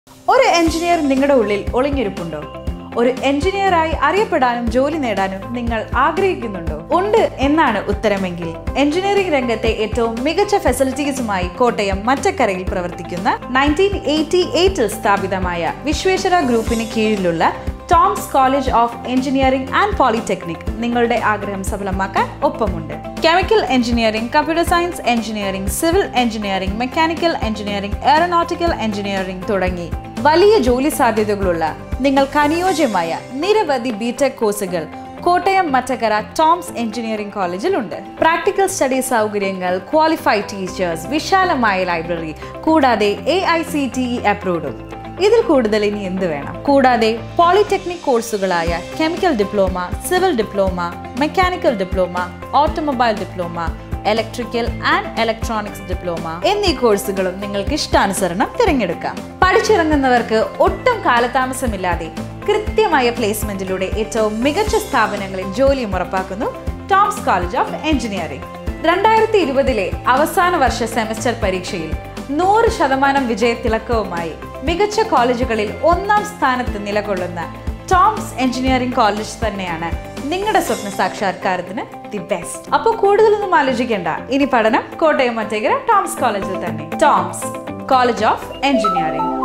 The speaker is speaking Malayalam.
ഒരു എഞ്ചിനീയർ നിങ്ങളുടെ ഉള്ളിൽ ഒളിഞ്ഞിരിപ്പുണ്ടോ ഒരു എഞ്ചിനീയറായി അറിയപ്പെടാനും ജോലി നേടാനും നിങ്ങൾ ആഗ്രഹിക്കുന്നുണ്ടോ ഉണ്ട് എന്നാണ് ഉത്തരമെങ്കിൽ എഞ്ചിനീയറിംഗ് രംഗത്തെ ഏറ്റവും മികച്ച ഫെസിലിറ്റീസുമായി കോട്ടയം മറ്റക്കരയിൽ പ്രവർത്തിക്കുന്ന നയൻറ്റീൻ എയ്റ്റി എയ്റ്റിൽ സ്ഥാപിതമായ വിശ്വേശ്വര ഗ്രൂപ്പിന് കീഴിലുള്ള Toms college of engineering and polytechnic നിങ്ങളുടെ ആഗ്രഹം സഫലമാക്കാൻ ഒപ്പമുണ്ട് chemical engineering computer science engineering civil engineering mechanical engineering aeronautical engineering തുടങ്ങി വലിയ ജോലി സാധ്യതകളുള്ള നിങ്ങൾക്ക് അനുയോജ്യമായ നിരവധി ബിടെക് കോഴ്സുകൾ കോട്ടയം മറ്റക്കര ടോംസ് എഞ്ചിനീയറിംഗ് കോളേജിലുണ്ട് പ്രാക്ടിക്കൽ സ്റ്റഡി സൗകര്യങ്ങൾ ക്വാളിഫൈഡ് ടീച്ചേഴ്സ് വിശാലമായ ലൈബ്രറി കൂടാതെ A I C T E അപ്രൂവ്ഡും ഇതിൽ കൂടുതൽ ഇനി എന്ത് വേണം കൂടാതെ പോളിടെക്നിക് കോഴ്സുകളായ chemical diploma civil diploma mechanical diploma automobile diploma electrical and electronics diploma എന്നീ കോഴ്സുകളും നിങ്ങൾക്ക് ഇഷ്ടാനുസരണം തിരഞ്ഞെടുക്കാം പഠിച്ചിറങ്ങുന്നവർക്ക് ഒട്ടും കാലതാമസമില്ലാതെ കൃത്യമായ പ്ലേസ്മെന്റിലൂടെ ഏറ്റവും മികച്ച സ്ഥാപനങ്ങളിൽ ജോലിയും ഉറപ്പാക്കുന്നു ടോംസ് കോളേജ് ഓഫ് എഞ്ചിനീയറിംഗ് രണ്ടായിരത്തി ഇരുപതിലെ അവസാന വർഷ സെമസ്റ്റർ പരീക്ഷയിൽ നൂറ് ശതമാനം വിജയത്തിളക്കവുമായി മികച്ച കോളേജുകളിൽ ഒന്നാം സ്ഥാനത്ത് നിലകൊള്ളുന്ന ടോംസ് എഞ്ചിനീയറിംഗ് കോളേജ് തന്നെയാണ് നിങ്ങളുടെ സ്വപ്ന സാക്ഷാത്കാരത്തിന് ദി ബെസ്റ്റ് അപ്പോൾ കൂടുതലൊന്നും ആലോചിക്കേണ്ട ഇനി പഠനം കോട്ടയം മറ്റേക്കര ടോംസ് കോളേജിൽ തന്നെ ടോംസ് കോളേജ് ഓഫ് എഞ്ചിനീയറിംഗ്